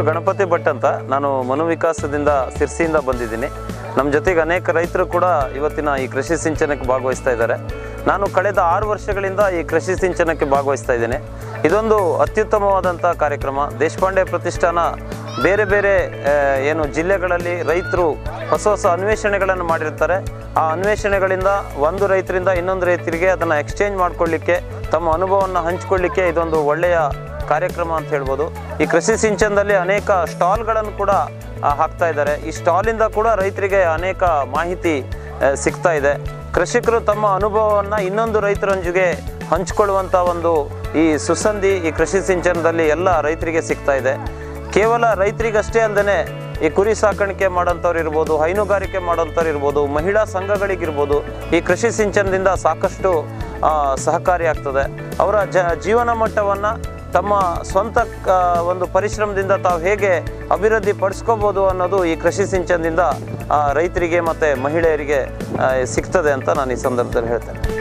ಗಣಪತಿ ಭಟ್ ಅಂತ ನಾನು ಮನು ವಿಕಾಸದಿಂದ ಸಿರ್ಸಿಯಿಂದ ಬಂದಿದ್ದೀನಿ ನಮ್ಮ ಜೊತೆಗೆ ಅನೇಕ ರೈತರು ಕೂಡ ಇವತ್ತಿನ ಈ ಕೃಷಿ ಸಿಂಚನಕ್ಕೆ ಭಾಗವಹಿಸ್ತಾ ಇದ್ದಾರೆ ನಾನು ಕಳೆದ ಆರು ವರ್ಷಗಳಿಂದ ಈ ಕೃಷಿ ಸಿಂಚನಕ್ಕೆ ಭಾಗವಹಿಸ್ತಾ ಇದ್ದೇನೆ ಇದೊಂದು ಅತ್ಯುತ್ತಮವಾದಂಥ ಕಾರ್ಯಕ್ರಮ ದೇಶಪಾಂಡೆ ಪ್ರತಿಷ್ಠಾನ ಬೇರೆ ಬೇರೆ ಆ, ಏನು ಜಿಲ್ಲೆಗಳಲ್ಲಿ ರೈತರು ಹೊಸ ಹೊಸ ಅನ್ವೇಷಣೆಗಳನ್ನು ಮಾಡಿರ್ತಾರೆ ಆ ಅನ್ವೇಷಣೆಗಳಿಂದ ಒಂದು ರೈತರಿಂದ ಇನ್ನೊಂದು ರೈತರಿಗೆ ಅದನ್ನು ಎಕ್ಸ್ಚೇಂಜ್ ಮಾಡ್ಕೊಳ್ಳಿಕ್ಕೆ ತಮ್ಮ ಅನುಭವವನ್ನು ಹಂಚಿಕೊಳ್ಳಿಕ್ಕೆ ಇದೊಂದು ಒಳ್ಳೆಯ ಕಾರ್ಯಕ್ರಮ ಅಂತ ಹೇಳ್ಬೋದು ಈ ಕೃಷಿ ಸಿಂಚನದಲ್ಲಿ ಅನೇಕ ಸ್ಟಾಲ್ಗಳನ್ನು ಕೂಡ ಆ, ಹಾಕ್ತಾ ಇದ್ದಾರೆ ಈ ಸ್ಟಾಲಿಂದ ಕೂಡ ರೈತರಿಗೆ ಅನೇಕ ಮಾಹಿತಿ ಆ, ಸಿಗ್ತಾ ಇದೆ ಕೃಷಿಕರು ತಮ್ಮ ಅನುಭವವನ್ನು ಇನ್ನೊಂದು ರೈತರೊಂದಿಗೆ ಹಂಚಿಕೊಳ್ಳುವಂಥ ಒಂದು ಈ ಸುಸಂಧಿ ಈ ಕೃಷಿ ಸಿಂಚನದಲ್ಲಿ ಎಲ್ಲ ರೈತರಿಗೆ ಸಿಗ್ತಾ ಇದೆ ಕೇವಲ ರೈತರಿಗಷ್ಟೇ ಅಲ್ಲದೆ ಈ ಕುರಿ ಸಾಕಾಣಿಕೆ ಮಾಡೋಂಥವ್ರು ಇರ್ಬೋದು ಹೈನುಗಾರಿಕೆ ಮಾಡೋಂಥವ್ರು ಇರ್ಬೋದು ಮಹಿಳಾ ಸಂಘಗಳಿಗಿರ್ಬೋದು ಈ ಕೃಷಿ ಸಿಂಚನದಿಂದ ಸಾಕಷ್ಟು ಆ, ಸಹಕಾರಿಯಾಗ್ತದೆ ಅವರ ಜ ಜೀವನ ಮಟ್ಟವನ್ನು ತಮ್ಮ ಸ್ವಂತ ಕ- ಒಂದು ಪರಿಶ್ರಮದಿಂದ ತಾವು ಹೇಗೆ ಅಭಿವೃದ್ಧಿ ಪಡಿಸ್ಕೋಬೋದು ಅನ್ನೋದು ಈ ಕೃಷಿ ಸಿಂಚನದಿಂದ ಆ, ರೈತರಿಗೆ ಮತ್ತು ಮಹಿಳೆಯರಿಗೆ ಆ, ಸಿಗ್ತದೆ ಅಂತ ನಾನು ಈ ಸಂದರ್ಭದಲ್ಲಿ ಹೇಳ್ತೇನೆ